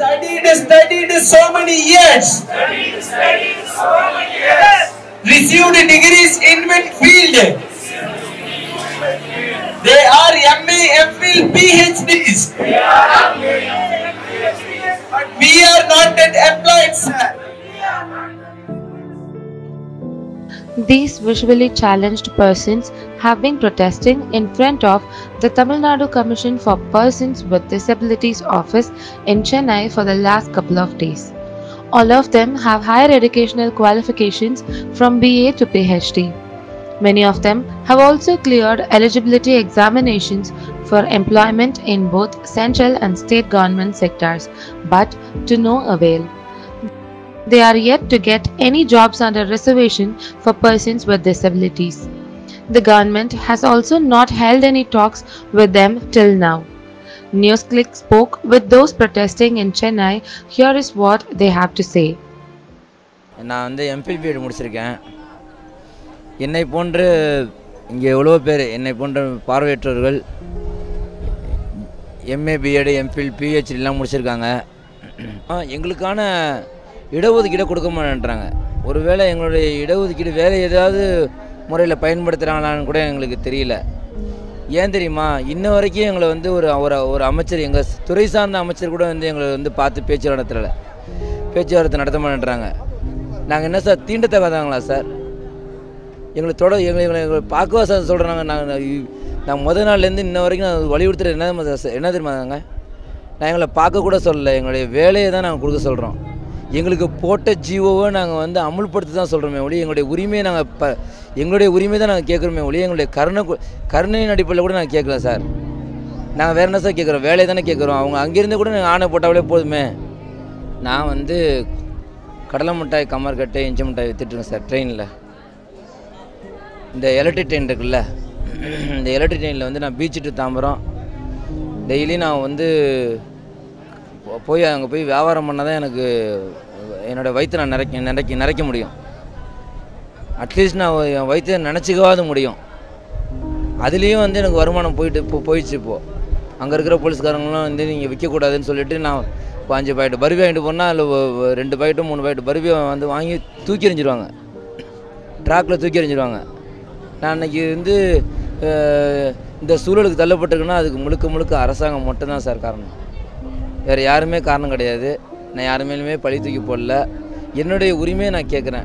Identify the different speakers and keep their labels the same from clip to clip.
Speaker 1: Studied, studied so many years. Received degrees in mid field. They are MA, MPhil, PhDs. But we are not yet employed, sir.
Speaker 2: These visually challenged persons have been protesting in front of the Tamil Nadu Commission for Persons with Disabilities office in Chennai for the last couple of days. All of them have higher educational qualifications from BA to PhD. Many of them have also cleared eligibility examinations for employment in both central and state government sectors, but to no avail. They are yet to get any jobs under reservation for persons with disabilities. The government has also not held any talks with them till now. NewsClick spoke with those protesting in Chennai. Here is what they have to say.
Speaker 3: நான் வந்து MPL BEd முடிச்சிருக்கேன் என்னை போன்று இங்கே எவ்வளோ பேர் என்னை போன்ற பார்வையற்றவர்கள் எம்ஏ பிஎட் எம்பிஎல் பிஹெச்டிலாம் முடிச்சிருக்காங்க ஆ, எங்களுக்கான இடஒதுக்கீடை கொடுக்க மாட்டேன்றாங்க ஒருவேளை எங்களுடைய இடஒதுக்கீடு வேறு ஏதாவது முறையில் பயன்படுத்துகிறாங்களான்னு கூட எங்களுக்கு தெரியல ஏன் தெரியுமா இன்ன வரைக்கும் எங்களை வந்து ஒரு ஒரு ஒரு அமைச்சர் எங்கள் துறை சார்ந்த அமைச்சர் கூட வந்து எங்களை வந்து பார்த்து பேச்சு நடத்தலை பேச்சுவார்த்தை நடத்த மாட்டேன்றாங்க நாங்கள் என்ன சார் தீண்டத்தகாதாங்களா சார் எங்களை தொட எங்களை எங்களை எங்களை பார்க்கவா சார் சொல்கிறாங்க நாங்கள் நான் முத நாள்லேருந்து இன்ன வரைக்கும் நான் வலியுறுத்துறது என்ன தெரியுமா சார் என்ன தெரியுமாங்க நான் எங்களை பார்க்க கூட சொல்லலை எங்களுடைய வேலையை தான் நாங்கள் கொடுக்க சொல்கிறோம் எங்களுக்கு போட்ட ஜீவோவை நாங்கள் வந்து அமுல்படுத்தி தான் சொல்கிறோமே ஒளி எங்களுடைய உரிமையை நாங்கள் ப எங்களுடைய உரிமை தான் நாங்கள் கேட்குறோமே ஒளி எங்களுடைய கருணை கு- கருணையின் அடிப்படையில் கூட நாங்கள் கேட்கல சார் நாங்கள் வேறு என்ன சார் கேட்குறோம் வேலையை தானே கேட்குறோம் அவங்க அங்கேருந்து கூட நாங்கள் ஆணை போட்டாலே போதுமே நான் வந்து கடலை மிட்டாய் கமர்கட்டை இஞ்சி மிட்டாய் விற்றுட்ருக்கேன் சார் ட்ரெயினில் இந்த எலக்ட்ரிக் ட்ரெயின் இருக்குல்ல இந்த எலக்ட்ரிக் ட்ரெயினில் வந்து நான் பீச்சு டு தாம்பரம் டெய்லி நான் வந்து போ- போய் அங்கே போய் வியாபாரம் பண்ணால் தான் எனக்கு என்னோடய வயிற்றை நான் நிறைக்க நிறைக்க நிறைக்க முடியும் அட்லீஸ்ட் நான் என் வயிற்றை நினச்சிக்கவாது முடியும் அதுலேயும் வந்து எனக்கு வருமானம் போயிட்டு இப்போ போயிடுச்சு இப்போது அங்கே இருக்கிற போலீஸ்காரங்களாம் வந்து நீங்கள் விற்கக்கூடாதுன்னு சொல்லிட்டு நான் இப்போ அஞ்சு பாக்கெட் பருவி வாங்கிட்டு போனால் அதில் ரெண்டு பாக்கெட்டு மூணு பாக்கெட் பருவி வந்து வாங்கி தூக்கி எறிஞ்சிருவாங்க ட்ராக்கில் தூக்கி எறிஞ்சிருவாங்க நான் அன்றைக்கி வந்து அஹ், இந்த சூழலுக்கு தள்ளப்பட்டிருக்குன்னா அதுக்கு முழுக்க முழுக்க அரசாங்கம் மட்டும்தான் சார் காரணம் வேறு யாருமே காரணம் கிடையாது நான் யார் மேலுமே பழி தூக்கி போடல என்னுடைய உரிமையை நான் கேட்குறேன்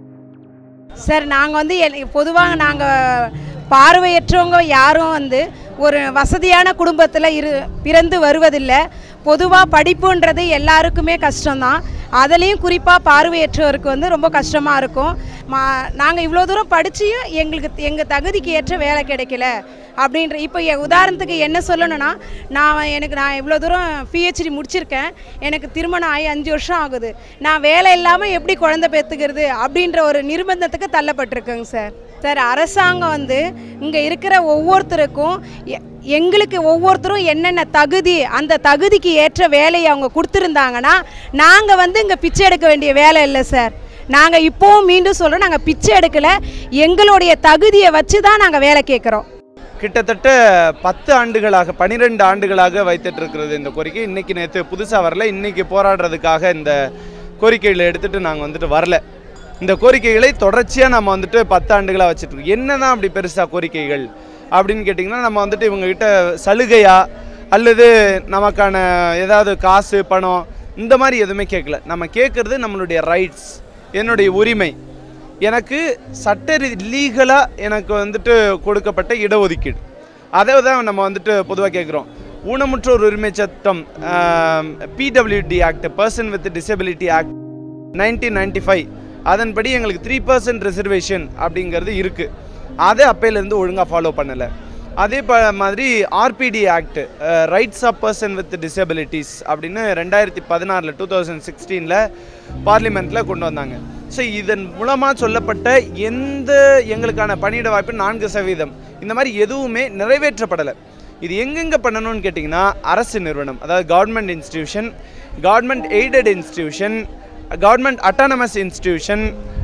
Speaker 4: சார் நாங்கள் வந்து பொதுவாக நாங்கள் பார்வையற்றவங்க யாரும் வந்து ஒரு வசதியான குடும்பத்தில் இரு பிறந்து வருவதில்லை பொதுவாக படிப்புன்றது எல்லாருக்குமே கஷ்டம்தான் அதுலேயும் குறிப்பாக பார்வையற்றவருக்கு வந்து ரொம்ப கஷ்டமாக இருக்கும் மா நாங்கள் இவ்வளோ தூரம் படிச்சியும் எங்களுக்கு எங்கள் தகுதிக்கு ஏற்ற வேலை கிடைக்கல அப்படின்ற இப்போ என் உதாரணத்துக்கு என்ன சொல்லணும்னா நான் எனக்கு நான் இவ்வளோ தூரம் பிஹெச்டி முடிச்சிருக்கேன் எனக்கு திருமணம் ஆகி அஞ்சு வருஷம் ஆகுது நான் வேலை இல்லாமல் எப்படி குழந்தை பெற்றுக்கிறது அப்படின்ற ஒரு நிர்பந்தத்துக்கு தள்ளப்பட்டிருக்கேங்க சார் சார் அரசாங்கம் வந்து இங்கே இருக்கிற ஒவ்வொருத்தருக்கும் எ- எங்களுக்கு ஒவ்வொருத்தரும் என்னென்ன தகுதி அந்த தகுதிக்கு ஏற்ற வேலையை அவங்க கொடுத்துருந்தாங்கன்னா நாங்கள் வந்து இங்கே பிச்சை எடுக்க வேண்டிய வேலை இல்லை சார் நாங்கள் இப்போவும் மீண்டும் சொல்கிறோம் நாங்கள் பிச்சை எடுக்கலை எங்களுடைய தகுதியை வச்சு தான் நாங்கள் வேலை கேட்குறோம்
Speaker 5: கிட்டத்தட்ட பத்து ஆண்டுகளாக பன்னிரெண்டு ஆண்டுகளாக வைத்துட்டு இருக்கிறது இந்த கோரிக்கை இன்னைக்கு நேற்று புதுசாக வரல இன்னைக்கு போராடுறதுக்காக இந்த கோரிக்கைகளை எடுத்துட்டு நாங்கள் வந்துட்டு வரல இந்த கோரிக்கைகளை தொடர்ச்சியாக நம்ம வந்துட்டு பத்து ஆண்டுகளாக வச்சுட்டு இருக்கோம் என்னதான் அப்படி பெருசாக கோரிக்கைகள் அப்படின்னு கேட்டிங்கன்னா நம்ம வந்துட்டு இவங்ககிட்ட சலுகையா அல்லது நமக்கான ஏதாவது காசு பணம் இந்த மாதிரி எதுவுமே கேட்கல நம்ம கேட்குறது நம்மளுடைய ரைட்ஸ் என்னுடைய உரிமை எனக்கு சட்ட லீகலாக எனக்கு வந்துட்டு கொடுக்கப்பட்ட இடஒதுக்கீடு அதை தான் நம்ம வந்துட்டு பொதுவாக கேட்குறோம் ஊனமுற்றோர் உரிமை சட்டம் PWD act person with disability act nineteen ninety five அதன்படி எங்களுக்கு த்ரீ பர்சன்ட் ரிசர்வேஷன் அப்படிங்கிறது இருக்குது அதை அப்பையிலேருந்து ஒழுங்காக ஃபாலோ பண்ணலை அதே ப மாதிரி RPD act rights of person with disabilities அப்படின்னு ரெண்டாயிரத்தி பதினாறில் டூ தௌசண்ட் சிக்ஸ்டீனில் பார்லிமெண்ட்டில் கொண்டு வந்தாங்க ஸோ இதன் மூலமாக சொல்லப்பட்ட எந்த எங்களுக்கான பணியிட வாய்ப்பு நான்கு சதவீதம் இந்த மாதிரி எதுவுமே நிறைவேற்றப்படலை இது எங்கெங்கே பண்ணணும்னு கேட்டிங்கன்னா அரசு நிறுவனம் அதாவது government institution government aided institution government autonomous institution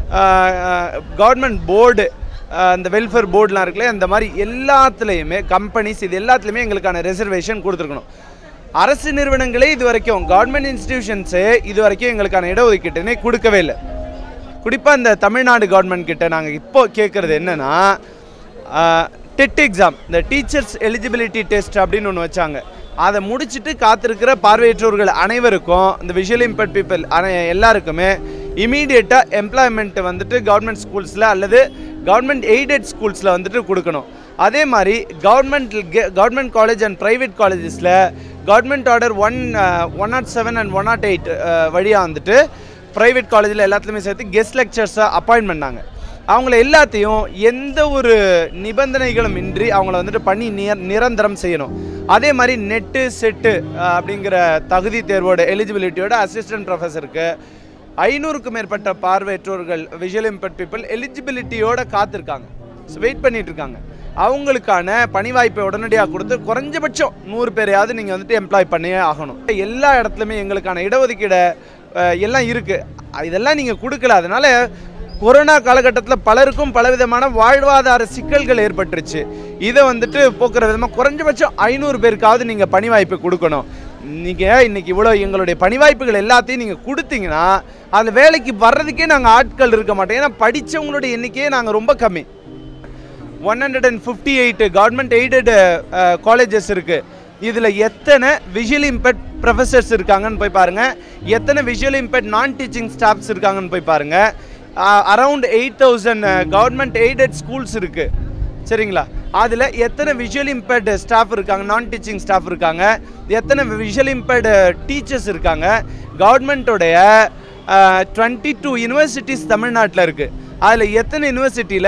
Speaker 5: government board அந்த வெல்ஃபேர் போர்டுலாம் இருக்குல்ல அந்த மாதிரி எல்லாத்துலேயுமே கம்பெனிஸ் இது எல்லாத்துலேயுமே எங்களுக்கான ரிசர்வேஷன் கொடுத்துருக்கணும் அரசு நிறுவனங்களே இது வரைக்கும் கவர்மெண்ட் இன்ஸ்டிடியூஷன்ஸு இது வரைக்கும் எங்களுக்கான இடஒதுக்கீட்டுனே கொடுக்கவே இல்லை குறிப்பாக இந்த தமிழ்நாடு கவர்மெண்ட் கிட்ட நாங்கள் இப்போ கேட்குறது என்னென்னா டெட் எக்ஸாம் இந்த டீச்சர்ஸ் எலிஜிபிலிட்டி டெஸ்ட் அப்படின்னு ஒன்று வச்சாங்க அதை முடிச்சுட்டு காத்திருக்கிற பார்வையற்றோர்கள் அனைவருக்கும் இந்த விஷுவல் இம்பேர்ட் பீப்புள் அனை எல்லாருக்குமே இமீடியட்டாக எம்ப்ளாய்மெண்ட் வந்துட்டு கவர்மெண்ட் ஸ்கூல்ஸில் அல்லது கவர்மெண்ட் எய்டட் ஸ்கூல்ஸில் வந்துட்டு கொடுக்கணும் அதே மாதிரி government government college and private காலேஜஸில் government order one one nought seven and one nought eight வழியாக வந்துட்டு ப்ரைவேட் காலேஜில் எல்லாத்துலேயுமே சேர்த்து கெஸ்ட் லெக்சர்ஸை அப்பாயின்ட் பண்ணாங்க அவங்கள எல்லாத்தையும் எந்த ஒரு நிபந்தனைகளும் இன்றி அவங்கள வந்துட்டு பண்ணி நிர நிரந்தரம் செய்யணும் அதே மாதிரி நெட்டு செட்டு அப்படிங்கிற தகுதி தேர்வோட எலிஜிபிலிட்டியோட அசிஸ்டன்ட் ப்ரொஃபஸருக்கு ஐநூறுக்கும் மேற்பட்ட பார்வையற்றோர்கள் விஷுவல் இம்பர்ட் பீப்புள் எலிஜிபிலிட்டியோட காத்திருக்காங்க வெயிட் பண்ணிட்டு இருக்காங்க அவங்களுக்கான பணி வாய்ப்பை உடனடியாக கொடுத்து குறைஞ்சபட்சம் நூறு பேரையாவது நீங்கள் வந்துட்டு எம்ப்ளாய் பண்ணியே ஆகணும் எல்லா இடத்துலையுமே எங்களுக்கான இடஒதுக்கீடு அஹ், எல்லாம் இருக்குது இதெல்லாம் நீங்கள் கொடுக்கல அதனால கொரோனா காலகட்டத்தில் பலருக்கும் பலவிதமான வாழ்வாதார சிக்கல்கள் ஏற்பட்டுருச்சு இதை வந்துட்டு போக்குற விதமாக குறைஞ்சபட்சம் ஐநூறு பேருக்காவது நீங்கள் பணி வாய்ப்பு கொடுக்கணும் நீங்கள் இன்னைக்கு இவ்வளோ எங்களுடைய பணி வாய்ப்புகள் எல்லாத்தையும் நீங்கள் கொடுத்தீங்கன்னா அதில் வேலைக்கு வர்றதுக்கே நாங்கள் ஆட்கள் இருக்க மாட்டோம் ஏன்னா படித்தவங்களுடைய எண்ணிக்கையே நாங்கள் ரொம்ப கம்மி one hundred and fifty eight government aided colleges இருக்குது இதில் எத்தனை விஷுவல் இம்பேர்ட் ப்ரொஃபஸர்ஸ் இருக்காங்கன்னு போய் பாருங்கள் எத்தனை visual impaired non teaching staffs இருக்காங்கன்னு போய் பாருங்கள் around eight thousand government aided schools இருக்குது சரிங்களா அதில் எத்தனை விஷுவல் இம்பேர்டு ஸ்டாஃப் இருக்காங்க நான் டீச்சிங் ஸ்டாஃப் இருக்காங்க எத்தனை விஷுவல் இம்பேர்டு டீச்சர்ஸ் இருக்காங்க கவர்மெண்ட்டோடைய டுவெண்ட்டி டூ யூனிவர்சிட்டிஸ் தமிழ்நாட்டில் இருக்குது அதில் எத்தனை யூனிவர்சிட்டியில்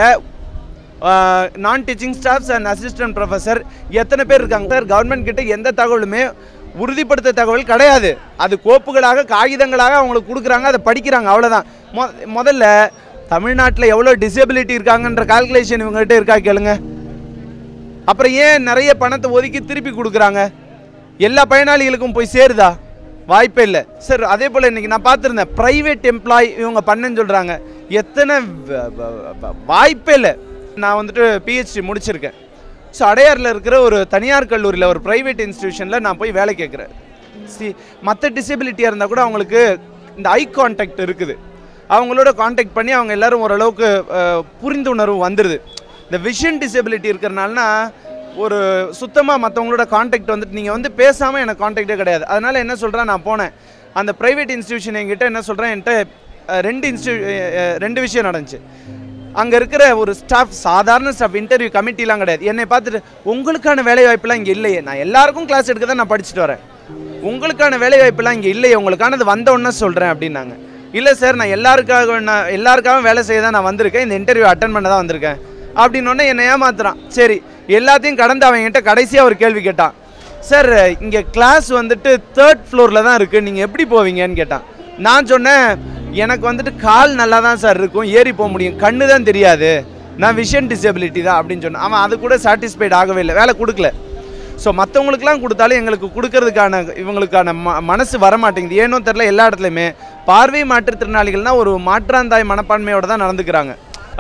Speaker 5: non teaching staffs and assistant professor எத்தனை பேர் இருக்காங்க சார் கவர்மெண்ட் கிட்ட எந்த தகவலுமே உறுதிப்படுத்த தகவல் கிடையாது அது கோப்புகளாக காகிதங்களாக அவங்களுக்கு கொடுக்குறாங்க அதை படிக்கிறாங்க அவ்வளோதான் மொ முதல்ல தமிழ்நாட்டில் எவ்வளோ டிசேபிலிட்டி இருக்காங்கன்ற கால்குலேஷன் இவங்ககிட்ட இருக்கா கேளுங்க அப்புறம் ஏன் நிறைய பணத்தை ஒதுக்கி திருப்பி கொடுக்குறாங்க எல்லா பயனாளிகளுக்கும் போய் சேருதா வாய்ப்பே இல்லை சார் அதே போல் இன்றைக்கி நான் பார்த்துருந்தேன் ப்ரைவேட் எம்ப்ளாய் இவங்க பண்ணேன்னு சொல்கிறாங்க எத்தனை வ- வ- வ- வாய்ப்பே இல்லை நான் வந்துட்டு பிஹெச்டி முடிச்சிருக்கேன் ஸோ அடையாரில் இருக்கிற ஒரு தனியார் கல்லூரியில் ஒரு ப்ரைவேட் இன்ஸ்டிடியூஷனில் நான் போய் வேலை கேட்குறேன் சி மற்ற டிசபிலிட்டியாக இருந்தால் கூட அவங்களுக்கு இந்த ஐ கான்டாக்ட் இருக்குது அவங்களோட காண்டாக்ட் பண்ணி அவங்க எல்லாரும் ஓரளவுக்கு அஹ், புரிந்துணர்வு வந்துடுது இந்த விஷன் டிசபிலிட்டி இருக்கிறனாலனா ஒரு சுத்தமாக மற்றவங்களோட காண்டாக்ட் வந்துட்டு நீங்கள் வந்து பேசாமல் எனக்கு காண்டாக்டே கிடையாது அதனால் என்ன சொல்கிறேன் நான் போனேன் அந்த ப்ரைவேட் இன்ஸ்டியூஷன் என்கிட்ட என்ன சொல்கிறேன் என்கிட்ட அஹ், ரெண்டு இன்ஸ்டியூ அஹ், ரெண்டு விஷயம் நடந்துச்சு அங்கே இருக்கிற ஒரு ஸ்டாஃப் சாதாரண ஸ்டாஃப் இன்டர்வியூ கமிட்டிலாம் கிடையாது என்னை பார்த்துட்டு உங்களுக்கான வேலை வாய்ப்புலாம் இங்கே இல்லையே நான் எல்லாருக்கும் கிளாஸ் எடுக்க தான் நான் படிச்சுட்டு வரேன் உங்களுக்கான வேலை வாய்ப்புலாம் இங்கே இல்லையே உங்களுக்கானது வந்த உடனே சொல்கிறேன் அப்படின்னாங்க இல்லை சார் நான் எல்லாருக்காக நான் எல்லாருக்காகவும் வேலை செய்ய தான் நான் வந்திருக்கேன் இந்த இன்டர்வியூ அட்டன் பண்ண தான் வந்திருக்கேன் அப்படின்னோடனே என்னை ஏமாத்துறான் சரி எல்லாத்தையும் கடந்து அவன் என்கிட்ட கடைசியாக ஒரு கேள்வி கேட்டான் சார் இங்கே கிளாஸ் வந்துட்டு தேர்ட் ஃப்ளோரில் தான் இருக்குது நீங்கள் எப்படி போவீங்கன்னு கேட்டான் நான் சொன்னேன் எனக்கு வந்துட்டு கால் நல்லா தான் சார் இருக்கும் ஏறி போக முடியும் கண்ணு தான் தெரியாது நான் விஷன் டிசபிலிட்டி தான் அப்படின்னு சொன்னேன் அவன் அது கூட சாட்டிஸ்ஃபைட் ஆகவே இல்லை வேலை கொடுக்கல ஸோ மற்றவங்களுக்குலாம் கொடுத்தாலும் எங்களுக்கு கொடுக்கறதுக்கான இவங்களுக்கான ம மனசு வர மாட்டேங்குது ஏனோ தெரில எல்லா இடத்துலையுமே பார்வை மாற்றுத்திறனாளிகள்னா ஒரு மாற்றாந்தாய் மனப்பான்மையோட தான் நடந்துக்கிறாங்க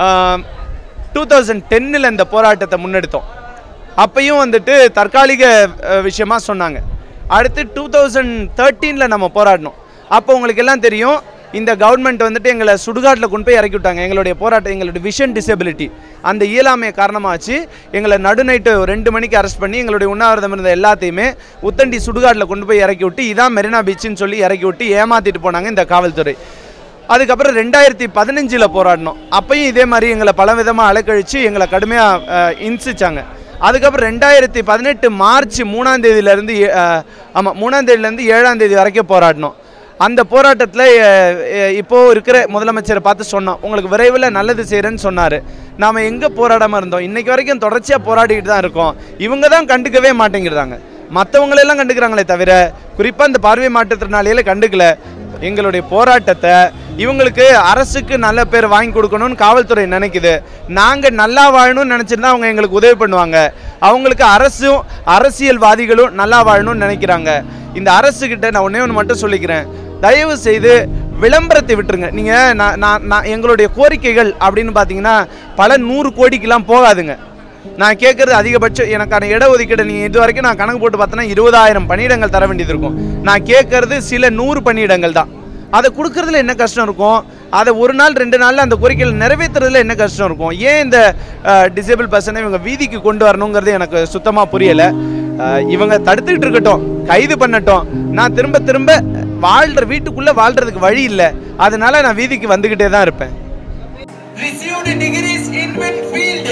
Speaker 5: டூ தௌசண்ட் டென்னில் இந்த போராட்டத்தை முன்னெடுத்தோம் அப்பையும் வந்துட்டு தற்காலிக அஹ், விஷயமா சொன்னாங்க அடுத்து டூ தௌசண்ட் தேர்ட்டீனில் நம்ம போராடினோம் அப்போ உங்களுக்கு எல்லாம் தெரியும் இந்த கவர்மெண்ட் வந்துட்டு எங்களை சுடுகாட்டில் கொண்டு போய் இறக்கி விட்டாங்க எங்களுடைய போராட்டம் எங்களுடைய விஷன் டிசபிலிட்டி அந்த இயலாமையை காரணமாக வச்சு எங்களை நடுநைட்டு ரெண்டு மணிக்கு அரெஸ்ட் பண்ணி எங்களுடைய உண்ணாவிரதம் இருந்த எல்லாத்தையுமே உத்தண்டி சுடுகாட்டில் கொண்டு போய் இறக்கி விட்டு இதான் மெரினா பீச்சுன்னு சொல்லி இறக்கி விட்டு ஏமாத்திட்டு போனாங்க இந்த காவல்துறை அதுக்கப்புறம் ரெண்டாயிரத்தி பதினஞ்சில் போராடினோம் அப்பயும் இதே மாதிரி எங்களை பலவிதமாக அலைக்கழித்து எங்களை கடுமையாக இன்சிச்சாங்க அதுக்கப்புறம் ரெண்டாயிரத்தி பதினெட்டு மார்ச் மூணாம் தேதியிலேருந்து ஆமாம் மூணாம் தேதியிலேருந்து ஏழாம் தேதி வரைக்கும் போராடினோம் அந்த போராட்டத்தில் இப்போது இருக்கிற முதலமைச்சரை பார்த்து சொன்னோம் உங்களுக்கு விரைவில் நல்லது செய்கிறேன்னு சொன்னார் நாம் எங்கே போராடாமல் இருந்தோம் இன்றைக்கி வரைக்கும் தொடர்ச்சியாக போராடிக்கிட்டு தான் இருக்கோம் இவங்க தான் கண்டுக்கவே மாட்டேங்கிறாங்க மற்றவங்களெல்லாம் கண்டுக்கிறாங்களே தவிர குறிப்பாக இந்த பார்வை மாற்றுத்திறனாளிகளை கண்டுக்கல எங்களுடைய போராட்டத்தை இவங்களுக்கு அரசுக்கு நல்ல பேர் வாங்கி கொடுக்கணும்னு காவல்துறை நினைக்குது நாங்கள் நல்லா வாழணும்னு நினச்சிருந்தா அவங்க எங்களுக்கு உதவி பண்ணுவாங்க அவங்களுக்கு அரசும் அரசியல்வாதிகளும் நல்லா வாழணும்னு நினைக்கிறாங்க இந்த அரசுக்கிட்ட நான் ஒன்றே ஒன்று மட்டும் சொல்லிக்கிறேன் தயவு செய்து விளம்பரத்தை விட்டுருங்க நீங்கள் நான் நான் நான் எங்களுடைய கோரிக்கைகள் அப்படின்னு பார்த்தீங்கன்னா பல நூறு கோடிக்கெல்லாம் போகாதுங்க நான் கேட்குறது அதிகபட்சம் எனக்கான இடஒதுக்கீடு நீ இது வரைக்கும் நான் கணக்கு போட்டு பார்த்தேன்னா இருபதாயிரம் பணியிடங்கள் தர வேண்டியது இருக்கும் நான் கேட்கறது சில நூறு பணியிடங்கள் தான் அதை கொடுக்கறதுல என்ன கஷ்டம் இருக்கும் அதை ஒரு நாள் ரெண்டு நாளில் அந்த கோரிக்கைகள் நிறைவேற்றுறதுல என்ன கஷ்டம் இருக்கும் ஏன் இந்த டிசேபிள் பர்சனை இவங்க வீதிக்கு கொண்டு வரணுங்கிறது எனக்கு சுத்தமாக புரியலை அஹ், இவங்க தடுத்துக்கிட்டு இருக்கட்டும் கைது பண்ணட்டும் நான் திரும்ப திரும்ப வாழ்கிற வீட்டுக்குள்ளே வாழ்கிறதுக்கு வழி இல்லை அதனால நான் வீதிக்கு வந்துக்கிட்டே தான் இருப்பேன்
Speaker 1: received degrees in Whitfield.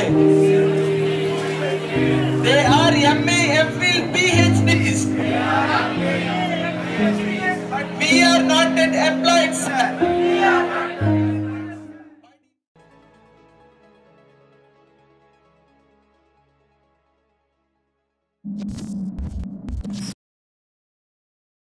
Speaker 1: They are MA, MPhil, PhDs. But we are not yet employed, sir.